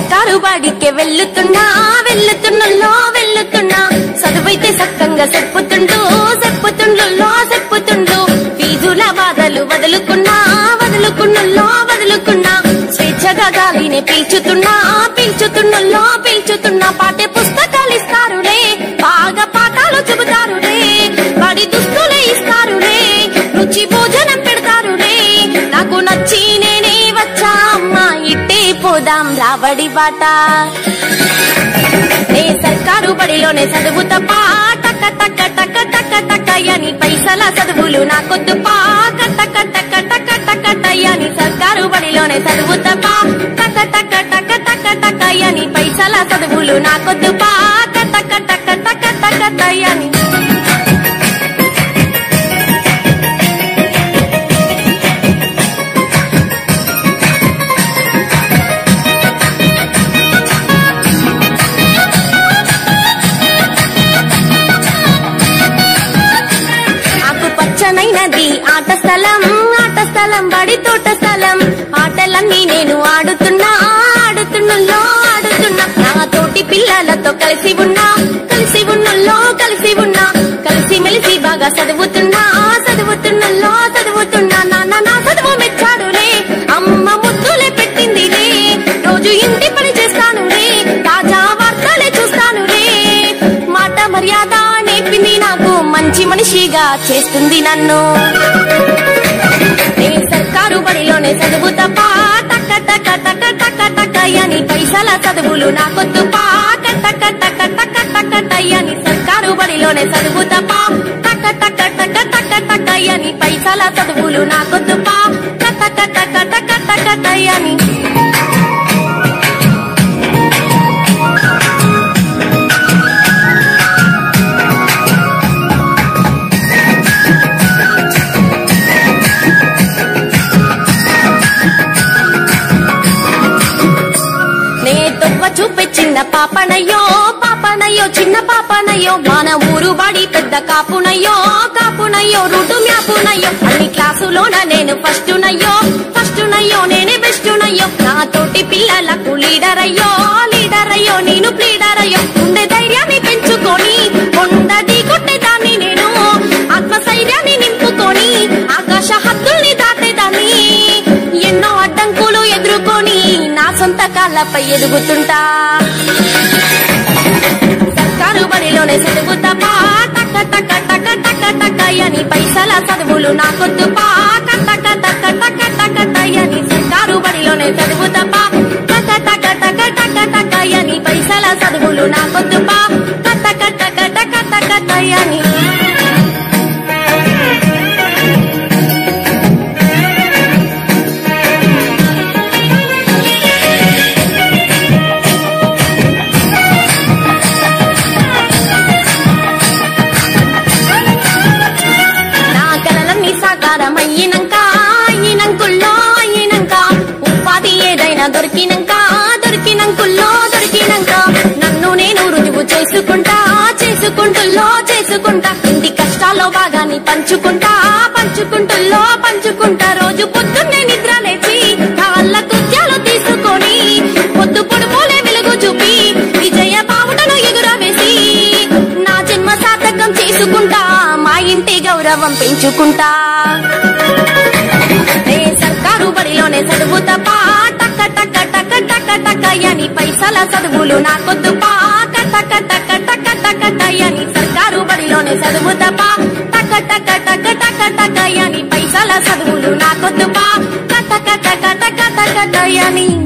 సర్కారు బాడికే వెళ్ళుతున్నా వెళ్ళుతున్నలో వెళ్ళుతున్నా చదువైతే సక్కంగా చెప్పుతుండు చెప్పుతుండ్లో చెప్పుతుండు ఫీజుల బాధలు వదులుకున్నా వదులుకున్నలో వదులుకున్నా స్వేచ్ఛగా గాలిని పీల్చుతున్నా పీల్చుతున్నలో పీల్చుతున్నా పాఠ్య పుస్తకాలు ఇస్తారులే బాగా పాఠాలు చెబుతారులే వాడి దుస్తులే ఇస్తారులే రుచి భోజనం పెడతారులే నాకు నచ్చి నేనే వచ్చా అమ్మా ఇట్టే పోదాం రాబడి బాట నే సర్కారు బడిలోనే చదువు తప్ప టక టక టక టక టక అని పైసల చదువులు నాకొద్దు పా టక టక టక టక టయ్యని సర్కారు బడిలోనే చదువు తప్ప టక టక టక టక టక అని పైసల చదువులు నాకొద్దు పా టక టక టక టక టయ్యని ఆకు పచ్చనైనది ఆట స్థలం ఆట స్థలం బడి తోట స్థలం ఆటలన్నీ నేను ఆడుతున్నా ఆడుతున్నలో ఆడుతున్నా నా తోటి పిల్లలతో కలిసి ఉన్నా కలిసి ఉన్నలో కలిసి ఉన్నా కలిసి మెలిసి బాగా చదువుతున్నా చదువుతున్నలో చదువుతున్నా నాన్న నా చదువు మెచ్చాడులే అమ్మ ముద్దులే పెట్టిందిలే రోజు ఇంటి పని చేస్తానులే తాజా వార్తలే చూస్తానులే మాట మర్యాద నేర్పింది నాకు మంచి మనిషిగా చేస్తుంది నన్ను నే సర్కారు బడిలోనే చదువు తప్ప టక టక టక టక టక అని పైసల చదువులు నాకొద్దు పా టక టక టక టక టయ్యని సర్కారు బడిలోనే చదువు తప్ప టక టక టక టక టక అని పైసల చదువులు నాకొద్దు పా టక టక టక టక టయ్యని నే తొవ్వ చూపే చిన్న పాపనయ్యో పాపనయ్యో చిన్న పాపనయ్యో మన ఊరు బడి పెద్ద కాపునయ్యో కాపునయ్యో రూటు మ్యాపునయ్యో అన్ని క్లాసులోన నేను ఫస్ట్ నయ్యో ఫస్ట్ నయ్యో నేనే బెస్ట్ నయ్యో నా తోటి పిల్లలకు లీడర్ అయ్యో లీడర్ అయ్యో నేను ప్లీడర్ అయ్యో ఉండే ధైర్యాన్ని పెంచుకొని ఉండది కొట్టేదాన్ని నేను ఆత్మస్థైర్యాన్ని నింపుకొని ఆకాశ హద్దుల్ని దాటేదాన్ని ఎన్నో అడ్డంకులు ఎదుర్కొని నా సొంత కాళ్ళపై ఎదుగుతుంటా సర్కారు బడిలోనే చదువుతా పా టక టక టక టక టక అని పైసల చదువులు నాకొద్దు పా టక టక టక టక టయ్యని సర్కారు బడిలోనే చదువుతా పా టక టక టక టక టక అని పైసల చదువులు నాకొద్దు పా టక టక టక టక టయ్యని నా కలలన్నీ సాకారమయ్యినంక అయ్యినంకుల్లో అయ్యినంక ఉపాధి ఏదైనా దొరికినంక దొరికినంకుల్లో దొరికినంక నన్ను నేను రుజువు చేసుకుంటా చేసుకుంటుల్లో చేసుకుంటా ఇంటి కష్టాల్లో భాగాన్ని పంచుకుంటా పంచుకుంటుల్లో పంచుకుంటా రోజు పొద్దున్నే నిద్ర లేచి కాళ్ళ కుత్యాలు తీసుకొని పొద్దు పొడుపులే వెలుగు చూపి విజయ బావుటను ఎగురవేసి నా జన్మ సార్థకం చేసుకుంటా మా ఇంటి గౌరవం పెంచుకుంటా నే సర్కారు బడిలోనే చదువు తప్ప టక టక టక టక టక అని పైసల చదువులు నాకొద్దు పా టక టక టక టక టయని సర్కారు బడిలోనే చదువు తప్ప టక టక టక టక టక అని పైసల చదువులు నాకొద్దు పా టక టక టక టక టయని